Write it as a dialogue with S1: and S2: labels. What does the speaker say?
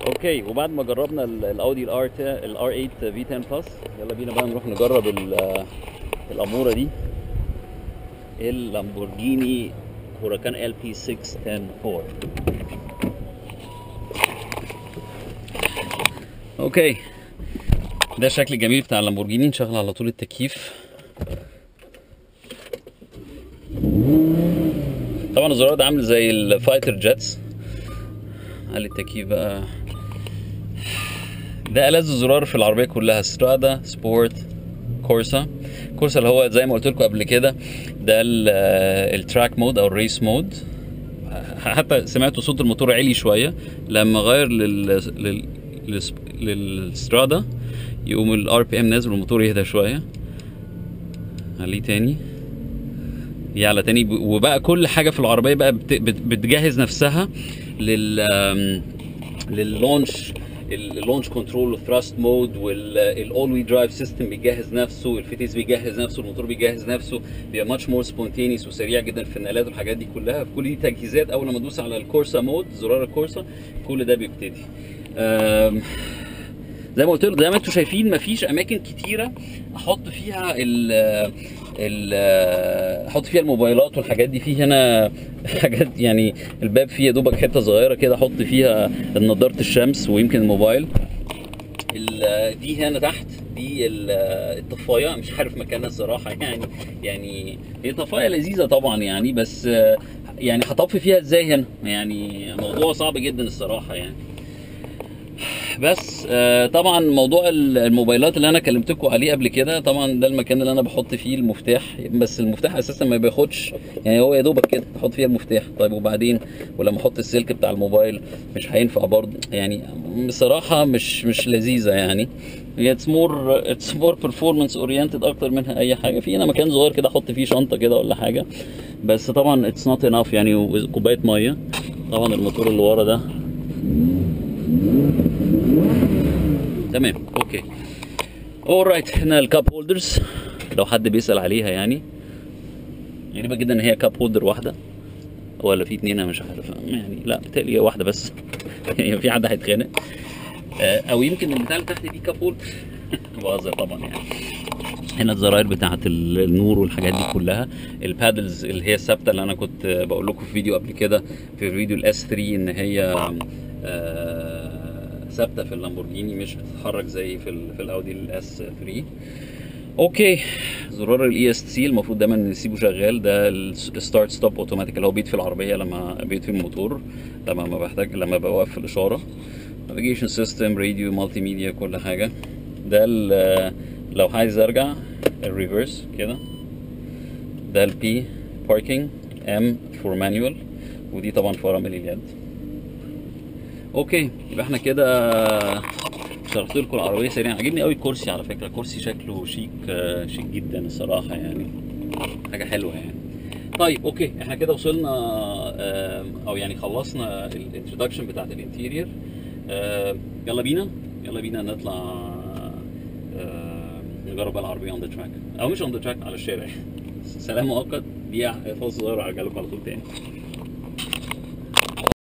S1: اوكي وبعد ما جربنا ال- الاودي الار الار 8 في 10 بلس يلا بينا بقى نروح نجرب ال- الاموره دي اللامبورجيني هوراكان ال بي 610 اوكي ده الشكل الجميل بتاع اللامبورجيني نشغل على طول التكييف طبعا الزرار ده عامل زي الفايتر جيتس قال التكييف بقى ده ألذ زرار في العربية كلها سترادا سبورت كورسا كورسا اللي هو زي ما قلت لكم قبل كده ده ال- التراك مود او الريس مود حتى سمعتوا صوت الموتور عالي شويه لما غير لل لل للس- للسترادا يقوم الار بي ام نازل والموتور يهدى شويه عليه تاني يعلى تاني ب- وبقى كل حاجه في العربيه بقى بت- بت- بتجهز نفسها لل آم، لللونش اللونش كنترول والثراست مود والاول وي درايف سيستم بيجهز نفسه الفتيس بيجهز نفسه الموتور بيجهز نفسه بيبقى ماتش مور سبونتينيوس وسريع جدا في النقلات والحاجات دي كلها كل دي تجهيزات اول ما ادوس على الكورسا مود زرار الكورسا كل ده بيبتدي آم، زي ما قلت لكم زي ما انتم شايفين مفيش اماكن كتيره احط فيها ال ال احط فيها الموبايلات والحاجات دي في هنا حاجات يعني الباب فيه يا دوبك حته صغيره كده احط فيها نضاره الشمس ويمكن الموبايل ال- دي هنا تحت دي ال- الطفايه مش عارف مكانها الصراحه يعني يعني هي طفايه لذيذه طبعا يعني بس آه، يعني هطفي فيها ازاي هنا يعني موضوع صعب جدا الصراحه يعني بس آه، طبعا موضوع ال- الموبايلات اللي انا كلمتكم عليه قبل كده طبعا ده المكان اللي انا بحط فيه المفتاح بس المفتاح اساسا ما بياخدش يعني هو يا دوبك كده تحط فيها المفتاح طيب وبعدين ولما احط السلك بتاع الموبايل مش هينفع برضه يعني بصراحه مش مش لذيذه يعني هي اتس مور اتس مور performance اورينتد اكتر منها اي حاجه في هنا مكان صغير كده احط فيه شنطه كده ولا حاجه بس طبعا اتس نوت انف يعني كوبايه ميه طبعا الموتور اللي ورا ده تمام اوكي اورايت هنا الكاب هولدرز لو حد بيسال عليها يعني غريبه جدا ان هي كاب هولدر واحده ولا في اتنين انا مش عارف يعني لا بتهيألي هي واحده بس يعني في حد هيتخانق آه، او يمكن البتاع اللي تحت دي كاب هولدر بهزر طبعا يعني هنا الزراير بتاعت ال- النور والحاجات دي كلها البادلز اللي هي الثابته اللي انا كنت بقول لكم في فيديو قبل كده في فيديو الاس 3 ان هي آه، ثابته في اللامبورجيني مش بتتحرك زي في ال في الاودي الاس 3 اوكي زرار الاي اس سي المفروض دايما نسيبه شغال ده الستارت ستوب اوتوماتيك اللي هو بيطفي العربيه لما بيطفي الموتور لما ما بحتاج لما بوقف في الاشاره نافيجيشن سيستم راديو مالتي ميديا كل حاجه ده ال- لو عايز ارجع الريفرس كده ده البي باركينج ام فور مانيوال ودي طبعا فرامل اليد اوكي يبقى احنا كده شرحت لكم العربيه سريعا عجبني قوي الكرسي على فكره الكرسي شكله شيك آه، شيك جدا الصراحه يعني حاجه حلوه يعني طيب اوكي احنا كده وصلنا آه، او يعني خلصنا الانترودكشن بتاعت الانتيرير يلا بينا يلا بينا نطلع آه، نجرب بقى العربيه اون ذا تراك او مش اون ذا تراك على الشارع سلام مؤقت دقيقه فاصل صغير وهرجع لكم على طول تاني